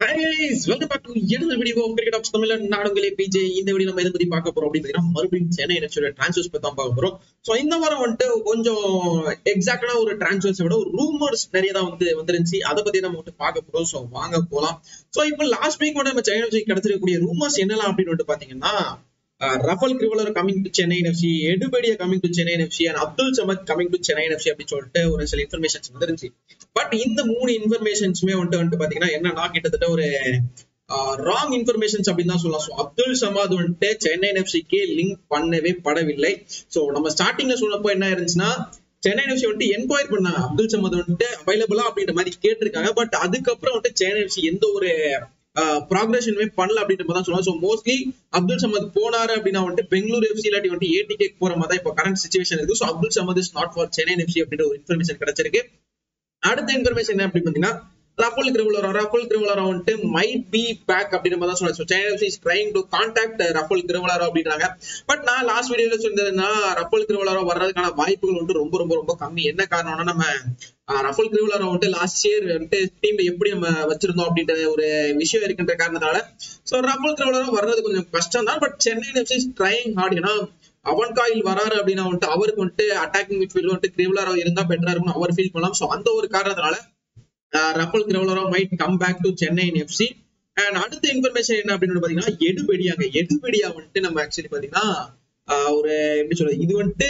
guys welcome back to another video of cricket of தமிழ்ல நான் உங்களே பிஜே இந்த வீடியோ நம்ம எதை பத்தி பார்க்க போறோம் அப்படின்னு பார்த்தீங்கன்னா மறுபடியும் சென்னை எஃப்சியோட டிரான்ஸ்ஃபர்ஸ் பத்தி தான் பார்க்க போறோம் சோ இந்த வாரம் வந்துட்டு கொஞ்சம் எக்ஸாக்டான ஒரு டிரான்ஸ்ஃபர்ஸ் விட ஒரு ரூமர்ஸ் நிறைய தான் வந்து வந்துருந்துச்சு அதை பத்தி நம்ம வந்துட்டு பார்க்க போறோம் சோ வாங்க போலாம் சோ இப்போ லாஸ்ட் வீக் வந்து நம்ம சென்னை எஃப்சி கிடைச்சிருக்கக்கூடிய ரூமர்ஸ் என்னலாம் அப்படின்னு வந்துட்டு பாத்தீங்கன்னா Rafael Crivellaro coming to Chennai FC Edu Bedia coming to Chennai FC and Abdul Samad coming to Chennai FC அப்படின்னு சொல்லிட்டு ஒரு சில இன்ஃபர்மேஷன்ஸ் வந்துருந்துச்சு பட் இந்த மூணு இன்ஃபர்மேஷன்ஸுமே வந்துட்டு வந்துட்டு பாத்தீங்கன்னா என்னன்னா கிட்டத்தட்ட ஒரு ராங் இன்ஃபர்மேஷன்ஸ் அப்படின்னு தான் சொல்லலாம் ஸோ அப்துல் சமாத் வந்துட்டு சென்னை எஃப்சிக்கு லிங்க் பண்ணவே படவில்லை ஸோ நம்ம ஸ்டார்டிங்ல சொன்னப்போ என்ன இருந்துச்சுன்னா சென்னை எஃப்சி வந்துட்டு என்கொயர் பண்ணாங்க அப்துல் சமாத் வந்துட்டு அவைலபிளா அப்படின்ற மாதிரி கேட்டிருக்காங்க பட் அதுக்கப்புறம் வந்துட்டு சென்னை எஃப்சி எந்த ஒரு ப்ராக்ரஷனுமே பண்ணல அப்படின்ற மாதிரி தான் சொல்லுவாங்க ஸோ மோஸ்ட்லி அப்துல் சமத் போனாரு அப்படின்னா வந்துட்டு பெங்களூர் எஃப்சி இல்லாட்டி வந்துட்டு ஏடிகே போற மாதிரி தான் இப்போ கரண்ட் சுச்சுவேஷன் இருக்கு so Abdul Samad is not for Chennai FC அப்படின்ற ஒரு இன்ஃபர்மேஷன் கிடைச்சிருக்கு அடுத்த இன்ஃபர்மேஷன் என்ன அப்படின்னு பாத்தீங்கன்னா ரஃபல் கிரிவலரா ரஃபல் கிரிவலரா வந்துட்டு மைட் பி பேக் அப்படின்ற மாதிரி தான் சொல்லுவாங்க China FC is trying to contact Rafael Crivellaro அப்படின்றாங்க பட் நான் லாஸ்ட் வீடியோல சொல்லியிருந்தேன்னா ரஃபல் கிரிவலரா வர்றதுக்கான வாய்ப்புகள் வந்துட்டு ரொம்ப ரொம்ப ரொம்ப கம்மி என்ன காரணம்னா நம்ம ரஃபல் கிரிவலரா வந்துட்டு லாஸ்ட் இயர் வந்துட்டு டீம்ல எப்படி நம்ம வச்சிருந்தோம் அப்படின்ற ஒரு விஷயம் இருக்கின்ற காரணத்தால சோ ரஃபல் கிரிவலரா வர்றது கொஞ்சம் கஷ்டம் தான் but Chennai FC is trying hard ஏன்னா அவன் காயில் வராரு அப்படின்னா வந்துட்டு அவருக்கு வந்துட்டு அட்டாக்கிங் மிட்ஃபீல்ட் வந்துட்டு கிரிவலரா இருந்தா பெட்டரா இருக்கும் அவர் ஃபீல் பண்ணலாம் சோ அந்த ஒரு காரணத்தினால Rafael Crivellaro might come back to Chennai FC and அடுத்த இன்ஃபர்மேஷன் என்ன அப்படின்னு பாத்தீங்கன்னா எடுபடியாங்க எடுபடியா வந்துட்டு நம்ம ஆக்சுவலி பாத்தீங்கன்னா ஒரு எப்படி சொல்றது இது வந்துட்டு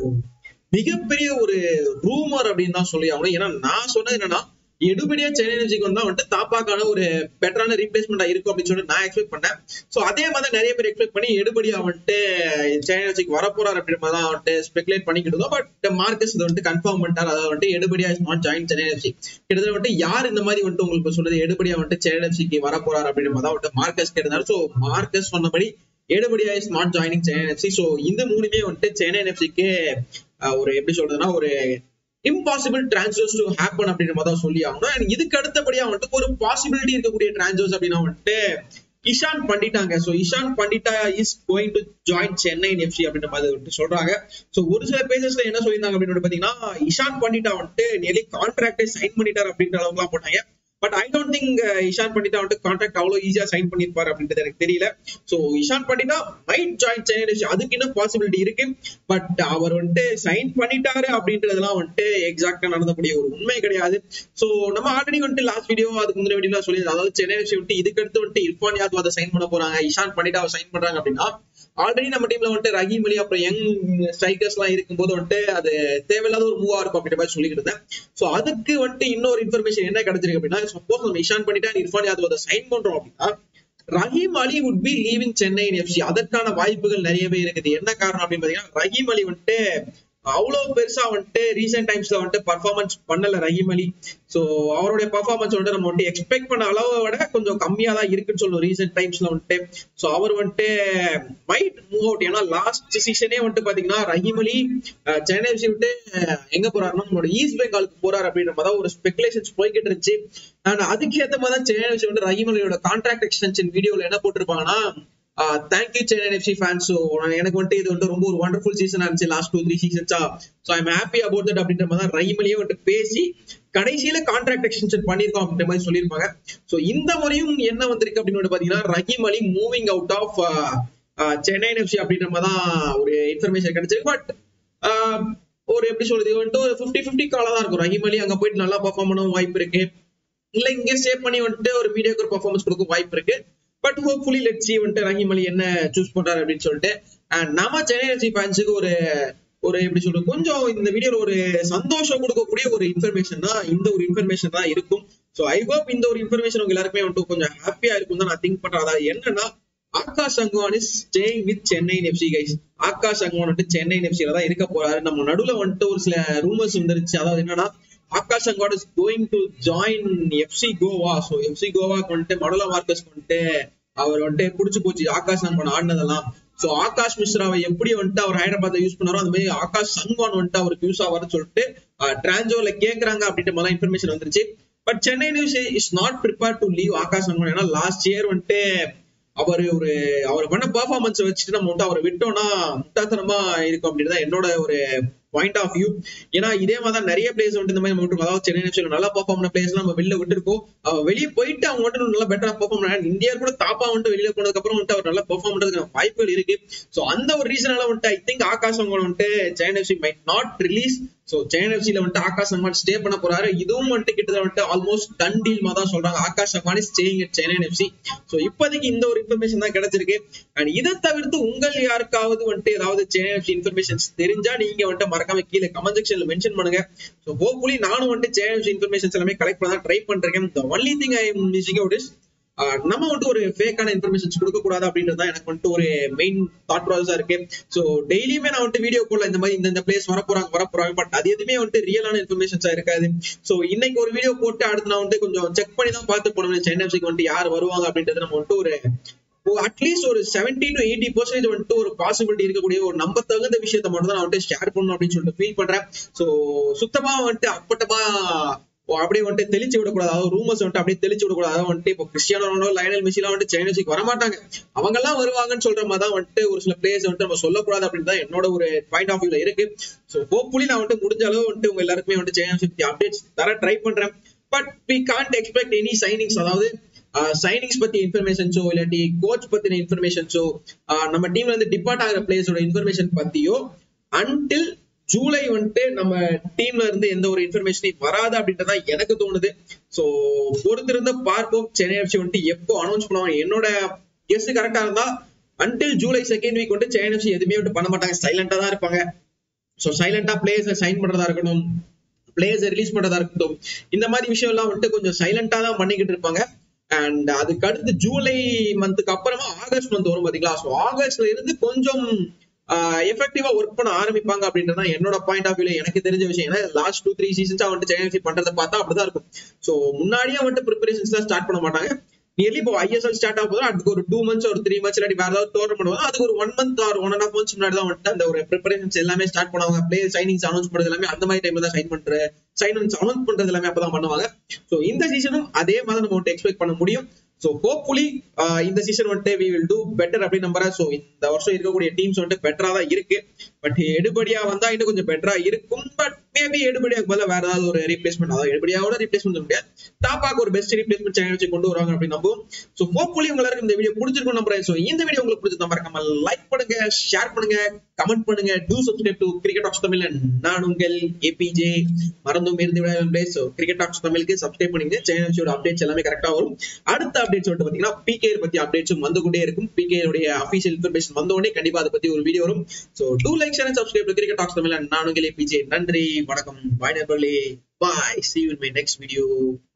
மிகப்பெரிய ஒரு ரூமர் அப்படின்னு தான் சொல்லி ஆகணும் ஏன்னா நான் சொன்னது என்னன்னா எடுபடியா சென்னை எஃப்சிக்கு வந்தா வந்துட்டு தாப்பாக்கான ஒரு பெட்டரான ரீப்ளேஸ்மெண்டா இருக்கும் அப்படின்னு சொல்லிட்டு நான் எக்ஸ்பெக்ட் பண்ணேன் சோ அதே மாதிரி நிறைய பேர் எக்ஸ்பெக்ட் பண்ணி எடுபடியா வந்துட்டு சென்னை எஃப்சிக்கு வரப்போறாரு அப்படின்ற மாதிரி தான் வந்துட்டு ஸ்பெகுலேட் பண்ணிக்கிட்டு இருந்தோம் பட் மார்க்கஸ் இதை வந்துட்டு கன்ஃபார்ம் பண்ணிட்டார் அதாவது வந்துட்டு Edu Bedia is not join Chennai FC கிட்டத்தட்ட வந்துட்டு யார் இந்த மாதிரி வந்துட்டு உங்களுக்கு சொல்றது எடுபடியா வந்துட்டு சென்னை எஃப்சிக்கு வரப்போறாரு அப்படின்ற மாதிரி தான் வந்துட்டு மார்க்கஸ் கேட்டார் சோ மார்க்கஸ் சொன்னபடி Edu Bedia is not joining Chennai FC so இந்த மூணுமே வந்துட்டு சென்னை எஃப்சிக்கு ஒரு எப்படி சொல்றதுன்னா ஒரு இம்பாசிபிள் டிரான்ஸ்ஃபர்ஸ் டு ஹேப்பன் அப்படின்ற மாதிரி தான் சொல்லி ஆகணும் அண்ட் இதுக்கு அடுத்தபடியா வந்துட்டு ஒரு பாசிபிலிட்டி இருக்கக்கூடிய டிரான்ஸ்ஃபர்ஸ் அப்படின்னா வந்துட்டு இஷான் பண்ணிட்டாங்க so Ishan Pandita is going to join Chennai FC அப்படின்ற மாதிரி வந்துட்டு சொல்றாங்க சோ ஒரு சில பேஜஸ்ல என்ன சொல்லியிருந்தாங்க அப்படின்னு பாத்தீங்கன்னா இஷான் பண்டிட்டா வந்துட்டு நியர்லி கான்ட்ராக்டை சைன் பண்ணிட்டார் அப்படின்ற அளவுக்குலாம் போட்டாங்க but I don't think Ishan Pandita வந்துட்டு கான்ட்ராக்ட் அவ்வளவு ஈஸியா சைன் பண்ணிருப்பாரு அப்படின்றது எனக்கு தெரியல so Ishan Pandita might join Chennai FC அதுக்கு இன்னும் பாசிபிலிட்டி இருக்கு பட் அவர் வந்துட்டு சைன் பண்ணிட்டாரு அப்படின்றதெல்லாம் வந்துட்டு எக்ஸாக்டா நடந்தக்கூடிய ஒரு உண்மை கிடையாது சோ நம்ம ஆல்ரெடி வந்துட்டு லாஸ்ட் வீடியோ அதுக்கு முன்னாடி வீடியோ சொல்லி அதாவது சென்னை எஃப்சி வந்துட்டு இதுக்கு அடுத்து வந்துட்டு இர்ஃபான் யாதவ் அதை சைன் பண்ண போறாங்க இஷான் பண்டிதாவை சைன் பண்றாங்க அப்படின்னா ஆல்ரெடி நம்ம டீம்ல வந்துட்டு ரஹீம் அலி அப்புறம் யங் ஸ்ட்ரைக்கர்ஸ் எல்லாம் இருக்கும்போது வந்துட்டு அது தேவையில்லாத ஒரு மூவா இருக்கும் அப்படின்ற மாதிரி சொல்லிட்டு இருந்தேன் சோ அதுக்கு வந்துட்டு இன்னொரு இன்ஃபர்மேஷன் என்ன கிடைச்சிருக்கு அப்படின்னா சப்போஸ் நம்ம இஷான் பண்ணிட்டா இர்ஃபான் யாதவ் அதை சைன் பண்றோம் அப்படின்னா Rahim Ali would be leaving Chennai FC அதற்கான வாய்ப்புகள் நிறையவே இருக்குது என்ன காரணம் அப்படின்னு பாத்தீங்கன்னா ரஹீம் அலி வந்துட்டு அவ்வளவு பெருசா வந்துட்டு ரீசெண்ட் டைம்ஸ்ல வந்துட்டு பர்ஃபார்மன்ஸ் பண்ணல ரஹீம் அலி சோ அவருடைய பர்ஃபார்மன்ஸ் வந்துட்டு நம்ம வந்துட்டு எக்ஸ்பெக்ட் பண்ண அளவை விட கொஞ்சம் கம்மியா தான் இருக்குன்னு சொல்லுவோம் ரீசெண்ட் டைம்ஸ்ல வந்துட்டு சோ அவர் வந்துட்டு மைட் மூவ் அவுட் ஏன்னா லாஸ்ட் சீசனே வந்துட்டு பாத்தீங்கன்னா ரஹீம் அலி சென்னை எஃப்சி விட்டு எங்க போறாருன்னா நம்மளோட ஈஸ்ட் பெங்காலுக்கு போறாரு அப்படின்ற மாதிரி ஒரு ஸ்பெகுலேஷன்ஸ் போய்கிட்டு இருந்துச்சு அண்ட் அதுக்கு ஏத்த மாதிரி தான் சென்னை எஃப்சி வந்து ரஹீம் அலியோட கான்ட்ராக்ட் எக்ஸ்டென்ஷன் வீடியோல என்ன போட்டிருப்பாங்கன்னா thank you Chennai FC fans so எனக்கு வந்துட்டு இது வந்துட்டு ரொம்ப ஒரு வண்டர்ஃபுல் சீசனா இருந்துச்சு லாஸ்ட் டூ த்ரீ சீசன்ஸா so I'm happy about that அப்படின்ற மாதிரி தான் ரஹிமலியே வந்துட்டு பேசி கடைசியில கான்ட்ராக்ட் எக்ஸ்டென்ஷன் பண்ணிருக்கோம் அப்படின்ற மாதிரி சொல்லியிருப்பாங்க ஸோ இந்த முறையும் என்ன வந்திருக்கு அப்படின்னு பாத்தீங்கன்னா Rahim Ali moving out of Chennai FC அப்படின்ற மாதிரி தான் ஒரு இன்ஃபர்மேஷன் கிடைச்சிருக்கு பட் ஒரு எப்படி சொல்றது வந்துட்டு ஒரு ஃபிஃப்டி ஃபிஃப்டி காலா தான் இருக்கும் ரஹீம் அலி அங்க போயிட்டு நல்லா பர்ஃபார்ம் பண்ணவும் வாய்ப்பு இருக்கு இல்ல இங்கே சேவ் பண்ணி வந்துட்டு ஒரு மீடியாக்கர் பர்ஃபார்மன்ஸ் கொடுக்க வாய்ப்பு இருக்கு பட் ஹோப்ஃபுல்லி லெட் சி வந்துட்டு ரஹீம் அலி என்ன சூஸ் பண்றாரு அப்படின்னு சொல்லிட்டு நம்ம சென்னை எஃப்சி ஃபேன்ஸுக்கு ஒரு ஒரு எப்படி சொல்றது கொஞ்சம் இந்த வீடியோல ஒரு சந்தோஷம் கொடுக்கக்கூடிய ஒரு இன்ஃபர்மேஷன் தான் இந்த ஒரு இன்ஃபர்மேஷன் தான் இருக்கும் ஸோ ஐ ஹோப் இந்த ஒரு இன்ஃபர்மேஷன் உங்க எல்லாருக்குமே வந்துட்டு கொஞ்சம் ஹாப்பியா இருக்கும் தான் நான் திங்க் பண்றேன் அதாவது என்னன்னா Akash Sangwan is staying with Chennai FC guys Akash Sangwan வந்துட்டு சென்னை எஃப்சியில தான் இருக்க போறாரு நம்ம நடுவுல வந்துட்டு ஒரு சில ரூமர்ஸ் வந்துருச்சு அதாவது என்னன்னா ஆகாஷ் அங்கோட் is going to join FC Goa so FC கோவாக்கு வந்துட்டு மடலா மார்க்கஸ் வந்துட்டு அவர் வந்துட்டு பிடிச்சு போச்சு ஆகாஷ் சங்வான் ஆடினதெல்லாம் சோ ஆகாஷ் மிஸ்ராவை எப்படி வந்துட்டு அவர் ஹைதராபாத்ல யூஸ் பண்ணாரோ அந்த மாதிரி ஆகாஷ் சங்வான் வந்துட்டு அவருக்கு யூஸ் ஆவார்னு சொல்லிட்டு டிரான்ஜோல கேக்குறாங்க அப்படின்ற மாதிரி இன்ஃபர்மேஷன் வந்துருச்சு but Chennai news is not prepare to leave Akash Sangwan ஏன்னா லாஸ்ட் இயர் வந்துட்டு அவர் ஒரு அவர் பண்ண பெர்ஃபார்மன்ஸ் வச்சுட்டு நம்ம வந்துட்டு அவரை விட்டோம்னா முட்டாத்தனமா இருக்கும் அப்படின்னு தான் என்னோட ஒரு பாயிண்ட் ஆஃப் வியூ ஏன்னா இதே மாதிரி தான் நிறைய பிளேஸ் வந்துட்டு இந்த மாதிரி நம்ம விட்டுருக்கோம் அதாவது சென்னை எஃப்சியில் நல்லா பர்ஃபார்ம் பண்ண பிளேஸ் நம்ம வெளில விட்டுருக்கோம் அவர் வெளியே போயிட்டு அவங்க வந்துட்டு நல்லா பெட்டரா பெர்ஃபார்ம் பண்ணாங்க இந்தியா கூட தாப்பா வந்துட்டு வெளியில போனதுக்கு அப்புறம் வந்துட்டு அவர் நல்லா பெர்ஃபார்ம் பண்றதுக்கு வாய்ப்புகள் இருக்கு சோ அந்த ஒரு ரீசனால வந்துட்டு ஐ திங்க் ஆகாஷ் அவங்க வந்துட்டு Chennai FC might not release so Chennai எஃப்சில வந்துட்டு ஆகாஷ் அம்மான் ஸ்டே பண்ண போறாரு இதுவும் வந்துட்டு கிட்டத்தட்ட வந்துட்டு ஆல்மோஸ்ட் டன் டீல் மாதிரி தான் சொல்றாங்க ஆகாஷ் அம்மான் staying at Chennai FC so இப்போதைக்கு இந்த ஒரு இன்ஃபர்மேஷன் தான் கிடைச்சிருக்கு அண்ட் இதை தவிர்த்து உங்கள் யாருக்காவது வந்துட்டு ஏதாவது சென்னை எஃப்சி இன்ஃபர்மேஷன்ஸ் தெரிஞ்சா நீங்க வந்துட்டு மறக்காம கீழே கமெண்ட் செக்ஷன்ல மென்ஷன் பண்ணுங்க சோ ஹோப்ஃபுல்லி நானும் வந்துட்டு சென்னை எஃப்சி இன்ஃபர்மேஷன்ஸ் எல்லாமே கலெக்ட் பண்ண ட்ரை பண்றேன் the only thing I am missing out is நம்ம வந்துட்டு ஒரு ஃபேக்கான இன்ஃபர்மேஷன்ஸ் கொடுக்க கூடாது அப்படின்றது தான் எனக்கு வந்துட்டு ஒரு மெயின் தாட் ப்ராசஸா இருக்கு சோ டெய்லியுமே நான் வந்துட்டு வீடியோ போல இந்த மாதிரி இந்த இந்த பிளேஸ் வர போறாங்க வர போறாங்க பட் அது எதுவுமே வந்துட்டு ரியலான இன்ஃபர்மேஷன்ஸா இருக்காது சோ இன்னைக்கு ஒரு வீடியோ போட்டு அடுத்து நான் வந்துட்டு கொஞ்சம் செக் பண்ணி தான் பார்த்து போனோம் சென்னை எஃப்சிக்கு வந்துட்டு யார் வருவாங்க அப்படின்றது நம்ம வந்துட்டு ஒரு அட்லீஸ்ட் ஒரு செவன்டி டு எயிட்டி பர்சன்டேஜ் வந்துட்டு ஒரு பாசிபிலிட்டி இருக்கக்கூடிய ஒரு நம்ப தகுந்த விஷயத்த மட்டும் தான் நான் வந்துட்டு ஷேர் பண்ணணும் அப்படின்னு சொல்லிட்டு ஃபீல் பண்றேன் சோ சுத்தமா வந்துட்டு அப்பட்டமா அப்படியே வந்துட்டு தெளிச்சு விடக்கூடாது அதாவது ரூமர்ஸ் வந்துட்டு அப்படியே தெளிச்சு விடக்கூடாது அதாவது வந்துட்டு இப்போ கிறிஸ்டியானோ ரொனால்டோ லயனல் மெஸ்ஸிலாம் வந்துட்டு சைனீஸுக்கு வரமாட்டாங்க அவங்க எல்லாம் வருவாங்கன்னு சொல்ற மாதிரி தான் வந்துட்டு ஒரு சில பிளேயர்ஸ் வந்துட்டு நம்ம சொல்லக்கூடாது அப்படின்னு தான் என்னோட ஒரு பாயிண்ட் ஆஃப் வியூல இருக்கு ஸோ ஹோப்ஃபுல்லி நான் வந்துட்டு முடிஞ்ச அளவு வந்துட்டு உங்க எல்லாருக்குமே வந்துட்டு சைனீஸ் பத்தி அப்டேட்ஸ் தர ட்ரை பண்றேன் but we can't expect any signings அதாவது சைனிங்ஸ் பத்தி இன்ஃபர்மேஷன்ஸோ இல்லாட்டி கோச் பத்தின இன்ஃபர்மேஷன்ஸோ நம்ம டீம்ல இருந்து டிபார்ட் ஆகிற பிளேயர்ஸோட இன்ஃபர்மேஷன் பத்தியோ அன்டில் ஜூலை வந்துட்டு நம்ம டீம்ல இருந்து எந்த ஒரு இன்ஃபர்மேஷனையும் வராது அப்படின்றதா எனக்கு தோணுது சோ பொறுத்திருந்த பார்ப்போம் சென்னை எஃப்சி வந்துட்டு எப்போ அனௌன்ஸ் பண்ணுவாங்க என்னோட கெஸ் கரெக்டா இருந்தா அன்டில் ஜூலை செகண்ட் வீக் வந்துட்டு சென்னை எஃப்சி எதுவுமே வந்துட்டு பண்ண மாட்டாங்க சைலண்டா தான் இருப்பாங்க சோ சைலண்டா பிளேயர்ஸ் சைன் பண்றதா இருக்கட்டும் பிளேயர்ஸ் ரிலீஸ் பண்றதா இருக்கட்டும் இந்த மாதிரி விஷயம் எல்லாம் வந்துட்டு கொஞ்சம் சைலண்டா தான் பண்ணிக்கிட்டு இருப்பாங்க அண்ட் அதுக்கு அடுத்து ஜூலை மந்த்துக்கு அப்புறமா ஆகஸ்ட் மந்த் வரும் பாத்தீங்களா ஸோ ஆகஸ்ட்ல இருந்து கொஞ்சம் எஃபெக்டிவா ஒர்க் பண்ண ஆரம்பிப்பாங்க அப்படின்றது என்னோட பாயிண்ட் ஆஃப் வியூல எனக்கு தெரிஞ்ச விஷயம் ஏன்னா லாஸ்ட் டூ த்ரீ சீசன்ஸா வந்துட்டு சென்னை பண்றதை பார்த்தா அப்படிதான் இருக்கும் ஸோ முன்னாடியே வந்துட்டு ப்ரிப்பரேஷன்ஸ் எல்லாம் ஸ்டார்ட் பண்ண மாட்டாங்க நியர்லி இப்போ ஐஎஸ்எல் ஸ்டார்ட் ஆகும் போது அதுக்கு ஒரு டூ மந்த்ஸ் ஒரு த்ரீ மந்த்ஸ் இல்லாட்டி வேற ஏதாவது டோர்னமெண்ட் வரும் அதுக்கு ஒரு one month or one and half months முன்னாடி தான் வந்துட்டு அந்த ஒரு ப்ரிப்பரேஷன்ஸ் எல்லாமே ஸ்டார்ட் பண்ணுவாங்க பிளேயர் சைனிங்ஸ் அனௌன்ஸ் பண்றது எல்லாமே அந்த மாதிரி டைம்ல தான் சைன் பண்ற சைன் அனௌன்ஸ் பண்றது எல்லாமே அப்பதான் பண்ணுவாங்க ஸோ இந்த சீசனும் அதே மாதிரி நம்ம வந்துட்டு எக்ஸ்பெக்ட் பண்ண முடியும் ஸோ ஹோப்ஃபுல்லி இந்த சீசன் வந்துட்டு வி வில் டூ பெட்டர் அப்படின்னு நம்புறேன் ஸோ இந்த வருஷம் இருக்கக்கூடிய டீம்ஸ் வந்துட்டு பெட்டரா தான் இருக்கு பட் எடுபடியா வந்தா இன்னும் கொஞ்சம் பெட்டரா இருக்கும் பட் மேபி எடுபடியாக்கு பதிலாக வேற ஏதாவது ஒரு ரீப்ளேஸ்மெண்ட் அதாவது எடுபடியாவோட ரீப்ளேஸ்மெண்ட் முடியாது டாப்பாக்கு ஒரு பெஸ்ட் ரீப்ளேஸ்மெண்ட் சேனல் வச்சு கொண்டு வருவாங்க அப்படின்னு நம்புவோம் ஸோ ஹோப்ஃபுல்லி உங்களுக்கு இந்த வீடியோ பிடிச்சிருக்கும் நம்புறேன் ஸோ இந்த வீடியோ உங்களுக்கு பிடிச்சதா மறக்காம லைக் பண்ணுங்க ஷேர் பண்ணுங்க கமெண்ட் பண்ணுங்க do subscribe to cricket of Tamil நான் உங்கள் ஏபிஜே மறந்தும் இருந்து விட ஸோ கிரிக்கெட் ஆஃப் தமிழுக்கு சப்ஸ்கிரைப் பண்ணுங்க சேனல் அப்டேட்ஸ் எல்லாமே கரெக்டா வரும் அடுத்த அப்டேட்ஸ் வந்துட்டு பாத்தீங்கன்னா பிகே பத்தி அப்டேட்ஸும் வந்து கொண்டே இருக்கும் பிகே உடைய அபிஷியல் இன்ஃபர்மேஷன் வந்த உடனே கண்டிப்பா அதை பத்தி ஒரு வீடியோ வரும் so do like channel subscribe cricket talks Tamil நான் உங்கள் ஏபிஜே நன்றி வணக்கம் பாய் நண்பர்களே bye see you in my next video